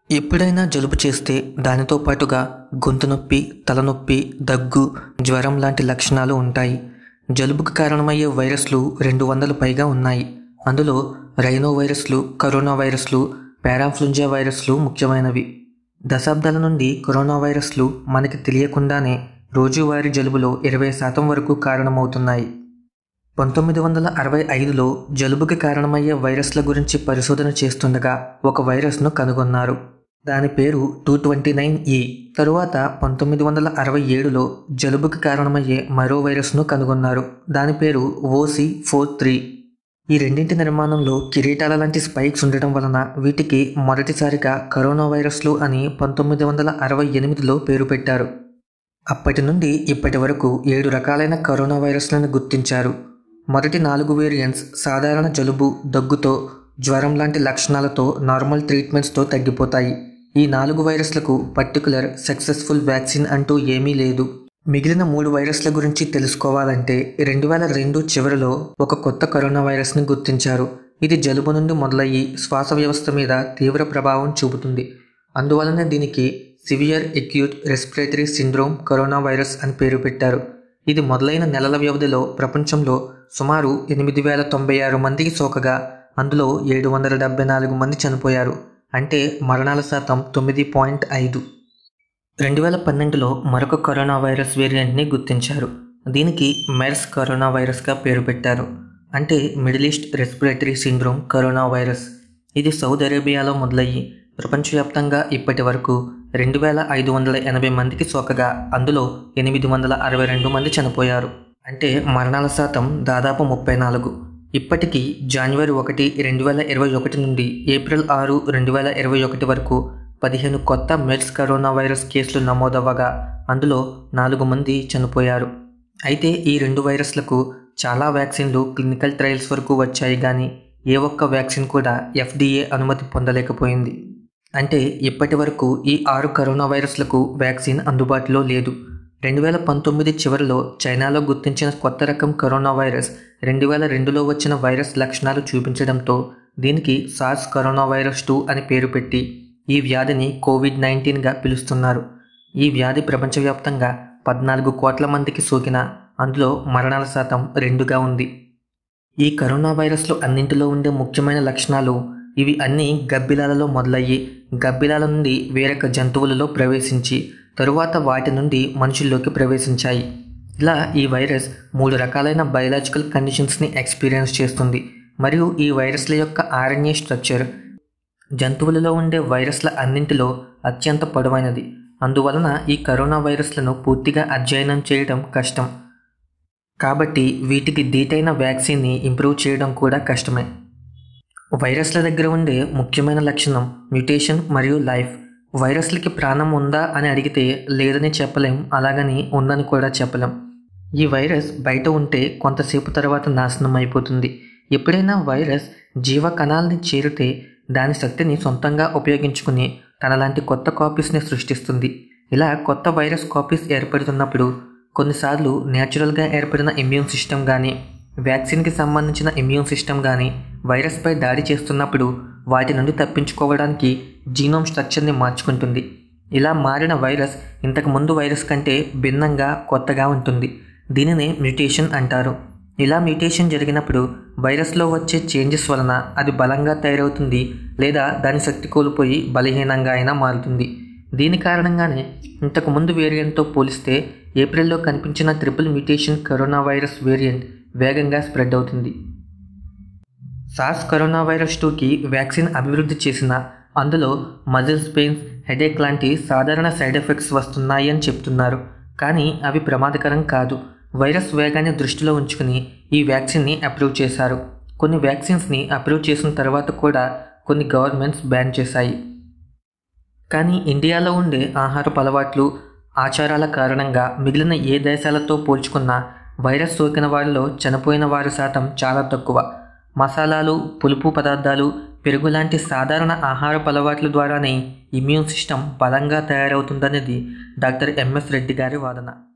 ఎప్పుడైనా జలుబు చేస్తే దానితో పాటుగా గొంతు నొప్పి తలనొప్పి దగ్గు జ్వరం లాంటి లక్షణాలు ఉంటాయి జలుబుకు కారణమయ్యే వైరస్లు రెండు వందల పైగా ఉన్నాయి అందులో రైనో వైరస్లు కరోనా వైరస్లు పారాఫ్లుంజా వైరస్లు ముఖ్యమైనవి దశాబ్దాల నుండి కరోనా వైరస్లు మనకి తెలియకుండానే రోజువారీ జలుబులో ఇరవై శాతం వరకు కారణమవుతున్నాయి పంతొమ్మిది వందల అరవై ఐదులో జలుబుకి కారణమయ్యే వైరస్ల గురించి పరిశోధన చేస్తుండగా ఒక వైరస్ను కనుగొన్నారు దాని పేరు టూ ట్వంటీ నైన్ ఈ తరువాత పంతొమ్మిది వందల అరవై ఏడులో జలుబుకి కారణమయ్యే మరో వైరస్ను కనుగొన్నారు దాని పేరు ఓసి ఫోర్ త్రీ ఈ రెండింటి నిర్మాణంలో కిరీటాల లాంటి స్పైక్స్ ఉండటం వలన వీటికి మొదటిసారిగా కరోనా వైరస్లు అని పంతొమ్మిది వందల అరవై ఎనిమిదిలో పేరు పెట్టారు అప్పటి నుండి ఇప్పటి వరకు ఏడు రకాలైన కరోనా వైరస్లను గుర్తించారు మొదటి నాలుగు వేరియంట్స్ సాధారణ జలుబు దగ్గుతో జ్వరం లాంటి లక్షణాలతో నార్మల్ ట్రీట్మెంట్స్తో తగ్గిపోతాయి ఈ నాలుగు వైరస్లకు పర్టికులర్ సక్సెస్ఫుల్ వ్యాక్సిన్ అంటూ ఏమీ లేదు మిగిలిన మూడు వైరస్ల గురించి తెలుసుకోవాలంటే రెండు వేల రెండు చివరిలో ఒక కొత్త కరోనా వైరస్ని గుర్తించారు ఇది జలుబు నుండి మొదలయ్యి శ్వాస వ్యవస్థ మీద తీవ్ర ప్రభావం చూపుతుంది అందువలన దీనికి severe acute respiratory syndrome corona virus అని పేరు పెట్టారు ఇది మొదలైన నెలల వ్యవధిలో ప్రపంచంలో సుమారు ఎనిమిది వేల తొంభై ఆరు మందికి సోకగా అందులో ఏడు వందల డెబ్బై నాలుగు మంది చనిపోయారు అంటే మరణాల శాతం తొమ్మిది పాయింట్ ఐదు రెండు వేల పన్నెండులో మరొక కరోనా వైరస్ వేరియంట్ని గుర్తించారు దీనికి మెర్స్ కరోనా వైరస్గా పేరు పెట్టారు అంటే Middle East respiratory syndrome corona virus ఇది సౌదీ అరేబియాలో మొదలయ్యి ప్రపంచవ్యాప్తంగా ఇప్పటి వరకు రెండు వేల ఐదు వందల ఎనభై మందికి సోకగా అందులో ఎనిమిది వందల అరవై రెండు మంది చనిపోయారు అంటే మరణాల శాతం దాదాపు ముప్పై నాలుగు ఇప్పటికీ జనవరి ఒకటి రెండు వేల ఇరవై ఒకటి నుండి ఏప్రిల్ ఆరు రెండు వేల ఇరవై ఒకటి వరకు పదిహేను కొత్త మెర్స్ కరోనా వైరస్ కేసులు నమోదవ్వగా అందులో నాలుగు మంది చనిపోయారు అయితే ఈ రెండు వైరస్లకు చాలా వ్యాక్సిన్లు క్లినికల్ ట్రయల్స్ వరకు వచ్చాయి కానీ ఏ ఒక్క వ్యాక్సిన్ కూడా ఎఫ్డీఏ అనుమతి పొందలేకపోయింది అంటే ఇప్పటి వరకు ఈ ఆరు కరోనా వైరస్లకు వ్యాక్సిన్ అందుబాటులో లేదు రెండు వేల పంతొమ్మిది చివరిలో చైనాలో గుర్తించిన కొత్త రకం కరోనా వైరస్ రెండు వేల రెండులో వచ్చిన వైరస్ లక్షణాలు చూపించడంతో దీనికి సార్స్ కరోనా వైరస్ టూ అని పేరు పెట్టి ఈ వ్యాధిని కోవిడ్ నైన్టీన్గా పిలుస్తున్నారు ఈ వ్యాధి ప్రపంచవ్యాప్తంగా పద్నాలుగు కోట్ల మందికి సోకిన అందులో మరణాల శాతం రెండుగా ఉంది ఈ కరోనా వైరస్లు అన్నింటిలో ఉండే ముఖ్యమైన లక్షణాలు ఇవి అన్నీ గబ్బిలాలలో మొదలయ్యి గబ్బిలాల నుండి వేరొక జంతువులలో ప్రవేశించి తరువాత వాటి నుండి మనుషుల్లోకి ప్రవేశించాయి ఇలా ఈ వైరస్ మూడు రకాలైన బయలాజికల్ కండిషన్స్ని ఎక్స్పీరియన్స్ చేస్తుంది మరియు ఈ వైరస్ల యొక్క ఆర్ఎన్ఏ స్ట్రక్చర్ జంతువులలో ఉండే వైరస్ల అన్నింటిలో అత్యంత పొడవైనది అందువలన ఈ కరోనా వైరస్లను పూర్తిగా అధ్యయనం చేయడం కష్టం కాబట్టి వీటికి దీటైన వ్యాక్సిన్ని ఇంప్రూవ్ చేయడం కూడా కష్టమే వైరస్ల దగ్గర ఉండే ముఖ్యమైన లక్షణం మ్యూటేషన్ మరియు లైఫ్ వైరస్లకి ప్రాణం ఉందా అని అడిగితే లేదని చెప్పలేం అలాగని ఉందని కూడా చెప్పలేం ఈ వైరస్ బయట ఉంటే కొంతసేపు తర్వాత నాశనం అయిపోతుంది ఎప్పుడైనా వైరస్ జీవ కణాలని చేరితే దాని శక్తిని సొంతంగా ఉపయోగించుకుని తనలాంటి కొత్త కాపీస్ని సృష్టిస్తుంది ఇలా కొత్త వైరస్ కాపీస్ ఏర్పడుతున్నప్పుడు కొన్నిసార్లు న్యాచురల్గా ఏర్పడిన ఇమ్యూన్ సిస్టమ్ కానీ వ్యాక్సిన్కి సంబంధించిన ఇమ్యూన్ సిస్టమ్ కానీ వైరస్పై దాడి చేస్తున్నప్పుడు వాటి నుండి తప్పించుకోవడానికి జీనోమ్ స్ట్రక్చర్ని మార్చుకుంటుంది ఇలా మారిన వైరస్ ఇంతకు ముందు వైరస్ కంటే భిన్నంగా కొత్తగా ఉంటుంది దీనినే మ్యూటేషన్ అంటారు ఇలా మ్యూటేషన్ జరిగినప్పుడు వైరస్లో వచ్చే చేంజెస్ వలన అది బలంగా తయారవుతుంది లేదా దాని శక్తి కోల్పోయి బలహీనంగా అయినా మారుతుంది దీని కారణంగానే ఇంతకు ముందు వేరియంట్తో పోలిస్తే ఏప్రిల్లో కనిపించిన triple mutation corona virus variant వేగంగా స్ప్రెడ్ అవుతుంది సార్స్ కరోనా వైరస్ టూకి వ్యాక్సిన్ అభివృద్ధి చేసిన అందులో మజిల్స్ పెయిన్స్ హెడేక్ లాంటి సాధారణ సైడ్ ఎఫెక్ట్స్ వస్తున్నాయి అని చెప్తున్నారు కానీ అవి ప్రమాదకరం కాదు వైరస్ వేగాన్ని దృష్టిలో ఉంచుకుని ఈ వ్యాక్సిన్ని అప్రూవ్ చేశారు కొన్ని వ్యాక్సిన్స్ని అప్రూవ్ చేసిన తర్వాత కూడా కొన్ని గవర్నమెంట్స్ బ్యాన్ చేశాయి కానీ ఇండియాలో ఉండే ఆహారపు అలవాట్లు ఆచారాల కారణంగా మిగిలిన ఏ దేశాలతో పోల్చుకున్నా వైరస్ సోకిన వారిలో చనిపోయిన వారి శాతం చాలా తక్కువ మసాలాలు పులుపు పదార్థాలు పెరుగు లాంటి సాధారణ ఆహారపు అలవాట్ల ద్వారానే ఇమ్యూన్ సిస్టమ్ బలంగా తయారవుతుందనేది డాక్టర్ ఎంఎస్ రెడ్డి గారి వాదన